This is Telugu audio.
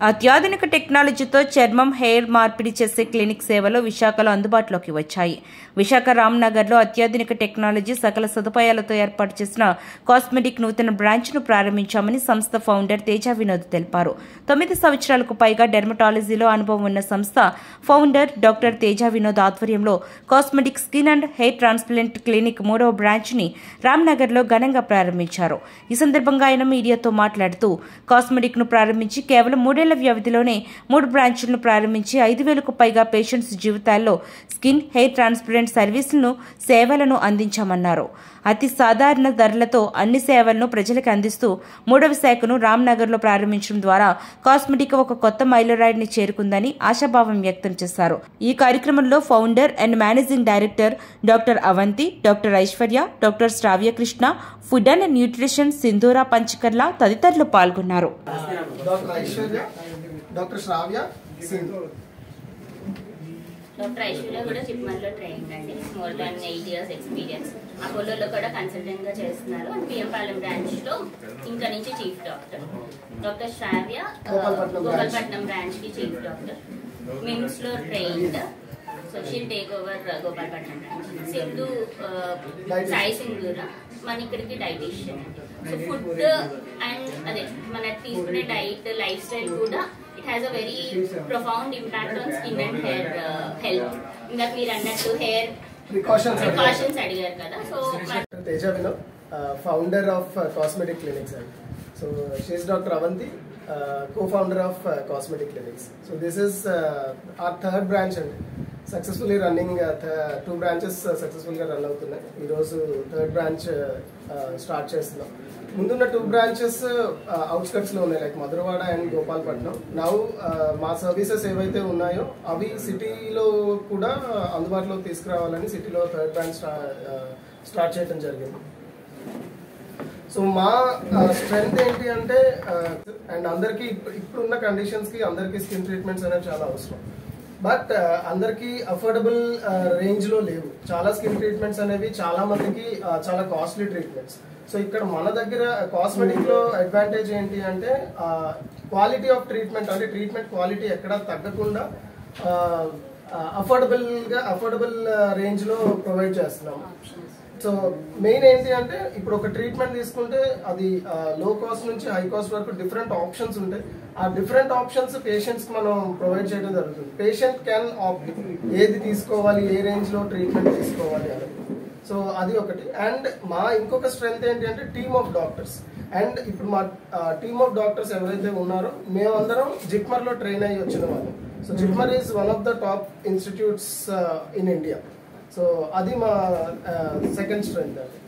అత్యాధునిక టెక్నాలజీతో చర్మం హెయిర్ మార్పిడి చేసే క్లినిక్ సేవలు విశాఖలో అందుబాటులోకి వచ్చాయి విశాఖ రామ్నగర్లో అత్యాధునిక టెక్నాలజీ సకల సదుపాయాలతో ఏర్పాటు చేసిన కాస్మెటిక్ నూతన బ్రాంచ్ను ప్రారంభించామని సంస్థ ఫౌండర్ తేజ వినోద్ తెలిపారు తొమ్మిది సంవత్సరాలకు పైగా డెర్మటాలజీలో అనుభవం ఉన్న సంస్థ ఫౌండర్ డాక్టర్ తేజ వినోద్ ఆధ్వర్యంలో cosmetic skin and hair transplant clinic మూడవ బ్రాంచ్ని రామ్నగర్లో ఘనంగా ప్రారంభించారు ఈ సందర్భంగా ఆయన మీడియాతో మాట్లాడుతూ కాస్మెటిక్ను ప్రారంభించి కేవలం మూడేళ్ల వ్యవధిలోనే మూడు బ్రాంచులను ప్రారంభించి ఐదు వేలకు పైగా పేషెంట్స్ జీవితాల్లో స్కిన్ హెయిర్ ట్రాన్స్ప్లాంట్ సర్వీసులను సేవలను అందించామన్నారు అతి సాధారణ ధరలతో అన్ని సేవలను ప్రజలకు అందిస్తూ మూడవ శాఖను రామ్నగర్లో ప్రారంభించడం ద్వారా కాస్మెటిక్ ఒక కొత్త మైలురాయిని చేరుకుందని ఆశాభావం వ్యక్తం చేశారు ఈ కార్యక్రమంలో founder and managing director doctor Avanthi doctor Aishwarya doctor Sravya Krishna food and nutrition Sindhura Panchakarla తదితరులు పాల్గొన్నారు doctor Aishwarya doctor Sravya Sindhu doctor Aishwarya కూడా చిప్మన్లో ట్రైనింగ్ అండి more than eight years experience అపోలోలో కూడా కన్సల్టెంట్ గా చేస్తున్నారు అండ్ పిఎంపాలెం బ్రాంచ్ లో ఇంకా నుంచి చీఫ్ డాక్టర్ డాక్టర్ శ్రావ్య ఆ, గోపాల్పట్నం branch. గోపాల్పట్నం బ్రాంచ్ కి చీఫ్ డాక్టర్ మిమ్స్ లో trained so she'll take over Gopalapatnam branch Sindhu ఆ, Dietitian. సాయి సింధూరా మన ఇక్కడికి డైటీషియన్ సో ఫుడ్ అండ్ అదే మన తీసుకునే డైట్ లైఫ్ స్టైల్ కూడా it has a very profound impact on skin and hair health ఇందాక మీరు అన్నట్టు హెయిర్ ప్రికాషన్స్ ప్రికాషన్స్ అడిగారు కదా so Teja Vinod founder of cosmetic clinics అండి so she's doctor Avanthi co founder of cosmetic clinics so this is our third branch అండి సక్సెస్ఫుల్లీ రన్నింగ్ టూ బ్రాంచెస్ సక్సెస్ఫుల్గా రన్ అవుతున్నాయి ఈరోజు థర్డ్ బ్రాంచ్ స్టార్ట్ చేస్తున్నాం ముందున్న టూ బ్రాంచెస్ అవుట్స్కట్స్లో ఉన్నాయి like Madhurawada and Gopalpatnam now మా సర్వీసెస్ ఏవైతే ఉన్నాయో అవి సిటీలో కూడా అందుబాటులోకి తీసుకురావాలని సిటీలో థర్డ్ బ్రాంచ్ స్టార్ట్ చేయడం జరిగింది సో మా స్ట్రెంగ్త్ ఏంటి అంటే అండ్ అందరికి ఇప్పుడున్న కండిషన్స్ కి అందరికి స్కిన్ ట్రీట్మెంట్స్ అనేవి చాలా అవసరం బట్ అందరికి అఫోర్డబుల్ రేంజ్ లో లేవు చాలా స్కిన్ ట్రీట్మెంట్స్ అనేవి చాలా మందికి uh, చాలా కాస్ట్లీ ట్రీట్మెంట్స్ సో ఇక్కడ మన దగ్గర కాస్మెటిక్ లో అడ్వాంటేజ్ ఏంటి అంటే క్వాలిటీ ఆఫ్ ట్రీట్మెంట్ అంటే ట్రీట్మెంట్ క్వాలిటీ ఎక్కడ తగ్గకుండా అఫోర్డబుల్ గా అఫోర్డబుల్ రేంజ్ లో ప్రొవైడ్ చేస్తున్నాం సో మెయిన్ ఏంటి అంటే ఇప్పుడు ఒక ట్రీట్మెంట్ తీసుకుంటే అది లో కాస్ట్ నుంచి హై కాస్ట్ వరకు డిఫరెంట్ ఆప్షన్స్ ఉంటాయి ఆ డిఫరెంట్ ఆప్షన్స్ పేషెంట్స్ మనం ప్రొవైడ్ చేయడం జరుగుతుంది పేషెంట్ క్యాన్ ఆప్ట్ ఏది తీసుకోవాలి ఏ రేంజ్ లో ట్రీట్మెంట్ తీసుకోవాలి అని సో అది ఒకటి అండ్ మా ఇంకొక స్ట్రెంగ్త్ ఏంటి అంటే టీమ్ ఆఫ్ డాక్టర్స్ అండ్ ఇప్పుడు మా టీమ్ ఆఫ్ డాక్టర్స్ ఎవరైతే ఉన్నారో మేమందరం జిప్మర్ లో ట్రైన్ అయ్యి వచ్చిన వాళ్ళు so JIPMER is one of the top institutes in India so అది మా సెకండ్ స్ట్రెంగ్త్ అండి